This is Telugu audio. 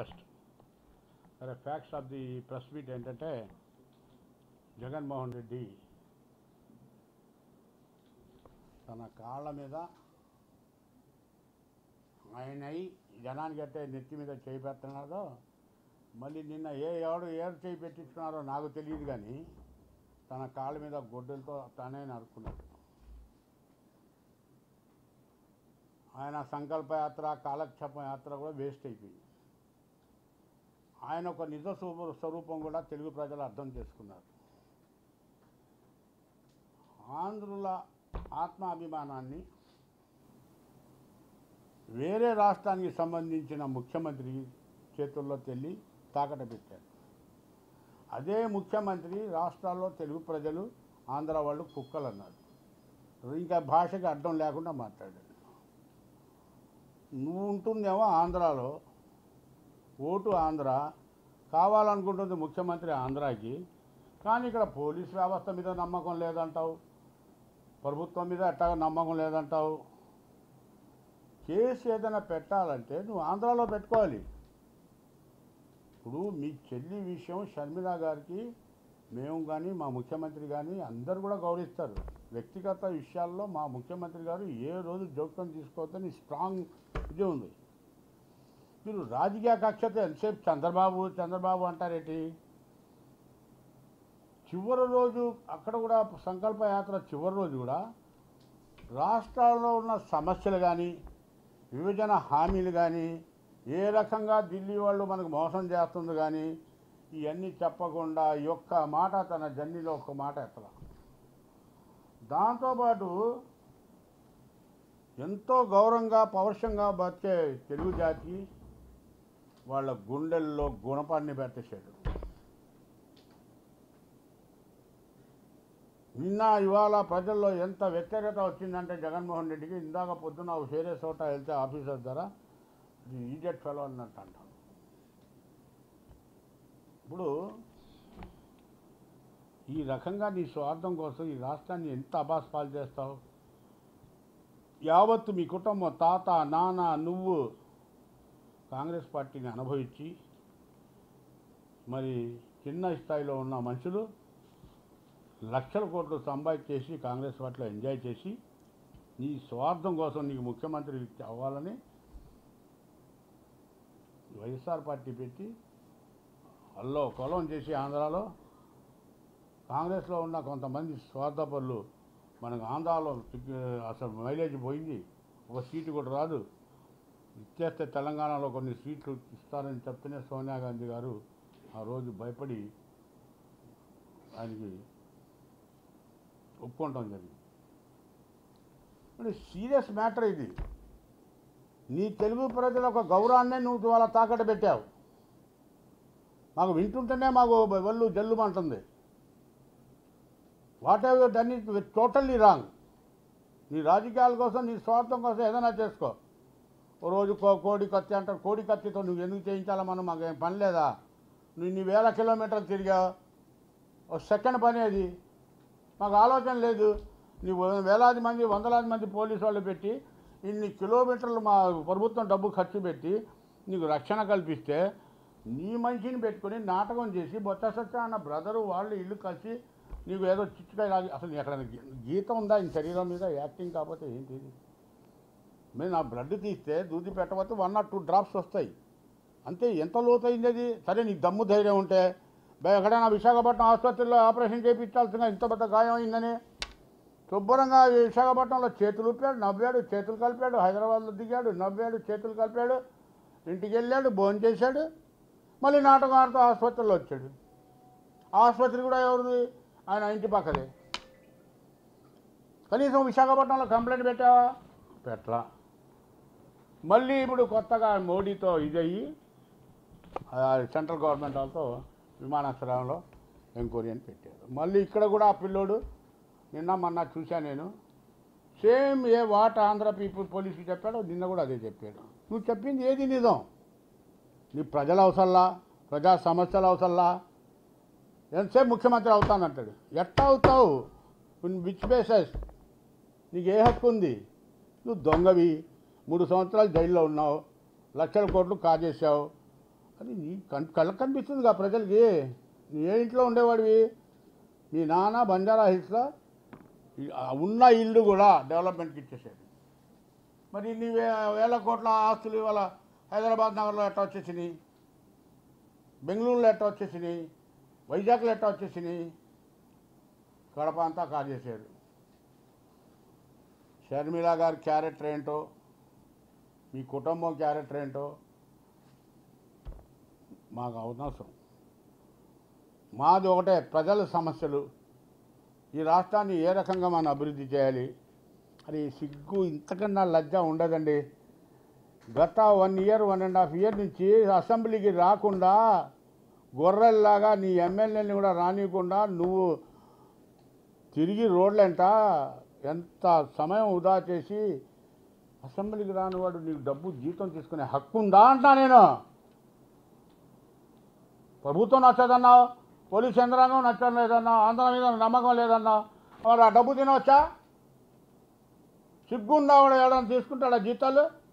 ఫస్ట్ సరే facts of the press meet ఏంటంటే జగన్మోహన్ రెడ్డి తన కాళ్ళ మీద ఆయన అయి జనానికి అంటే నెత్తి మీద చేయి పెడుతున్నాడో మళ్ళీ నిన్న ఏ ఎవడు ఏడు చేయి పెట్టించుకున్నారో నాకు తెలియదు కానీ తన కాళ్ళ మీద గొడ్డలతో తానే నరుకున్నాడు ఆయన సంకల్ప యాత్ర కాలక్షేప యాత్ర కూడా వేస్ట్ అయిపోయింది ఆయన ఒక నిజ స్వరూ- స్వరూపం కూడా తెలుగు ప్రజలు అర్థం చేసుకున్నారు ఆంధ్రుల ఆత్మాభిమానాన్ని వేరే రాష్ట్రానికి సంబంధించిన ముఖ్యమంత్రి చేతుల్లో తెల్లి తాకట పెట్టారు అదే ముఖ్యమంత్రి రాష్ట్రాల్లో తెలుగు ప్రజలు ఆంధ్ర వాళ్ళు కుక్కలు అన్నారు ఇంకా భాషకి అర్థం లేకుండా మాట్లాడాడు నువ్వు ఉంటుందేమో ఆంధ్రాలో ఓటు ఆంధ్ర కావాలనుకుంటుంది ముఖ్యమంత్రి ఆంధ్రాకి కానీ ఇక్కడ పోలీస్ వ్యవస్థ మీద నమ్మకం లేదంటావు ప్రభుత్వం మీద ఎట్టాగా నమ్మకం లేదంటావు కేసు ఏదైనా పెట్టాలంటే నువ్వు ఆంధ్రాలో పెట్టుకోవాలి ఇప్పుడు మీ చెల్లి విషయం షర్మిల గారికి మేము కానీ మా ముఖ్యమంత్రి కానీ అందరు కూడా గౌరవిస్తారు వ్యక్తిగత విషయాల్లో మా ముఖ్యమంత్రి గారు ఏ రోజు జోక్యం తీసుకోవద్దని స్ట్రాంగ్ ఇది ఉంది మీరు రాజకీయ కక్షతో ఎంతసేపు చంద్రబాబు చంద్రబాబు అంటారేంటి చివరి రోజు అక్కడ కూడా సంకల్ప యాత్ర చివరి రోజు కూడా రాష్ట్రాల్లో ఉన్న సమస్యలు కానీ విభజన హామీలు కానీ ఏ రకంగా ఢిల్లీ వాళ్ళు మనకు మోసం చేస్తుంది కానీ ఇవన్నీ చెప్పకుండా ఈ ఒక్క మాట తన జర్నీలో ఒక్క మాట ఎత్తల దాంతోపాటు ఎంతో గౌరవంగా పౌరుషంగా బతికే తెలుగు జాతి వాళ్ళ గుండెల్లో గుణపాన్ని పెట్టేశాడు నిన్న ఇవాళ ప్రజల్లో ఎంత వ్యతిరేకత వచ్చిందంటే జగన్మోహన్ రెడ్డికి ఇందాక పొద్దున ఒక వేరే చోట వెళ్తే ఆఫీసర్ ద్వారా ఈజెట్ ఫెలో అన్నట్టు అంటాం ఇప్పుడు ఈ రకంగా నీ స్వార్థం కోసం ఈ రాష్ట్రాన్ని ఎంత అబాస్పాలు చేస్తావు యావత్తు మీ కుటుంబం తాత నాన్న నువ్వు కాంగ్రెస్ పార్టీని అనుభవించి మరి చిన్న స్థాయిలో ఉన్న మనుషులు లక్షల కోట్లు సంపాదించేసి కాంగ్రెస్ పార్టీలో ఎంజాయ్ చేసి నీ స్వార్థం కోసం నీకు ముఖ్యమంత్రి అవ్వాలని వైఎస్ఆర్ పార్టీ పెట్టి అల్లో కొలం చేసి ఆంధ్రాలో కాంగ్రెస్లో ఉన్న కొంతమంది స్వార్థపరులు మనకు ఆంధ్రాలో టిక్- అసలు మైలేజ్ పోయింది ఒక సీటు కూడా రాదు ఇచ్చేస్తే తెలంగాణలో కొన్ని సీట్లు ఇస్తారని చెప్తేనే సోనియా గాంధీ గారు ఆ రోజు భయపడి ఆయనకి ఒప్పుకోవటం జరిగింది అంటే సీరియస్ మ్యాటర్ ఇది నీ తెలుగు ప్రజల ఒక గౌరవాన్నే నువ్వు వాళ్ళ తాకట్టు పెట్టావు మాకు వింటుంటేనే మాకు వల్లు జల్లుమంటుంది whatever done it totally wrong నీ రాజకీయాల కోసం నీ స్వార్థం కోసం ఏదైనా చేసుకో ఓ రోజు కో కోడి కత్తి అంటారు కోడి కత్తితో నువ్వు ఎందుకు చేయించాలా మనం మాకు ఏం పని లేదా నువ్వు ఇన్ని వేల కిలోమీటర్లు తిరిగావు ఒక సెకండ్ పని అది మాకు ఆలోచన లేదు నీవు వేలాది మంది వందలాది మంది పోలీసు వాళ్ళు పెట్టి ఇన్ని కిలోమీటర్లు మా ప్రభుత్వం డబ్బు ఖర్చు పెట్టి నీకు రక్షణ కల్పిస్తే నీ మనిషిని పెట్టుకొని నాటకం చేసి బొత్త సత్య అన్న బ్రదరు వాళ్ళు ఇల్లు కలిసి నీకు ఏదో చిచ్చుకాయ లాగి అసలు నీ ఎక్కడ గీ- గీతం ఉందా ఈ శరీరం మీద యాక్టింగ్ కాకపోతే ఏంటి ఇది మేము నా బ్లడ్ తీస్తే దూది పెట్టకపోతే వన్ ఆర్ టూ డ్రాప్స్ వస్తాయి అంతే ఎంత లోతైంది అది సరే నీకు దమ్ము ధైర్యం ఉంటే బే- ఎక్కడైనా విశాఖపట్నం ఆసుపత్రిలో ఆపరేషన్ చేయించాల్సిన ఇంత పెద్ద గాయం అయిందని శుభ్రంగా ఈ విశాఖపట్నంలో చేతులు ఊపాడు నవ్వాడు చేతులు కలిపాడు హైదరాబాద్లో దిగాడు నవ్వాడు చేతులు కలిపాడు ఇంటికి వెళ్ళాడు భోజనం చేశాడు మళ్ళీ నాటకం ఆడుతూ ఆసుపత్రిలో వచ్చాడు ఆసుపత్రి కూడా ఎవరిది ఆయన ఇంటి పక్కదే కనీసం విశాఖపట్నంలో కంప్లైంట్ పెట్టావా పెట్టలా మళ్ళీ ఇప్పుడు కొత్తగా మోడీతో ఇదయ్యి ఆ సెంట్రల్ గవర్నమెంట్ వాళ్ళతో విమానాశ్రయంలో ఎంక్వైరీ అని పెట్టారు మళ్ళీ ఇక్కడ కూడా ఆ పిల్లోడు నిన్న మొన్న చూశాను నేను same a what Andhra people పోలీసులు చెప్పాడో నిన్న కూడా అదే చెప్పాడు నువ్వు చెప్పింది ఏది నిజం నీ ప్రజల అవసరంలా ప్రజా సమస్యల అవసరంలా ఎంతసేపు ముఖ్యమంత్రి అవుతానంటాడు ఎట్టా అవుతావు విచ్ బేసెస్ నీకు ఏ హక్కు ఉంది నువ్వు దొంగవి మూడు సంవత్సరాలు జైల్లో ఉన్నావు లక్షల కోట్లు కాజేశావు అది నీ కన్ కళ్ళకు కనిపిస్తుంది కదా ప్రజలకి నీ ఏ ఇంట్లో ఉండేవాడివి మీ నాన్న బంజారా హిల్స్లో ఈ- ఆ ఉన్న ఇల్లు కూడా డెవలప్మెంట్కి ఇచ్చేసాడు మరి ఇన్ని వే వేల కోట్ల ఆస్తులు ఇవాళ హైదరాబాద్ నగర్లో ఎట్లా వచ్చేసినాయి బెంగళూరులో ఎట్లా వచ్చేసినాయి వైజాగ్లో ఎట్లా వచ్చేసినాయి కడప అంతా కాజేశాడు షర్మిల గారి క్యారెక్టర్ ఏంటో మీ కుటుంబం క్యారెక్టర్ ఏంటో మాకు అవసరం మాది ఒకటే ప్రజల సమస్యలు ఈ రాష్ట్రాన్ని ఏ రకంగా మనం అభివృద్ధి చేయాలి అది సిగ్గు ఇంతకన్నా లజ్జ ఉండదండి గత one year one and half year నుంచి అసెంబ్లీకి రాకుండా గొర్రెల్లాగా నీ ఎమ్మెల్యేని కూడా రానియకుండా నువ్వు తిరిగి రోడ్లంట ఎంత సమయం వృధా చేసి అసెంబ్లీకి రానివాడు నీకు డబ్బు జీతం తీసుకునే హక్కు ఉందా అంటా నేను ప్రభుత్వం నచ్చదన్నావు పోలీస్ యంత్రాంగం నచ్చడం లేదన్నావు ఆంధ్ర మీద నమ్మకం లేదన్నావు మరి ఆ డబ్బు తినవచ్చా సిగ్గున్నా కూడా ఎవడన్నా తీసుకుంటాడా జీతాలు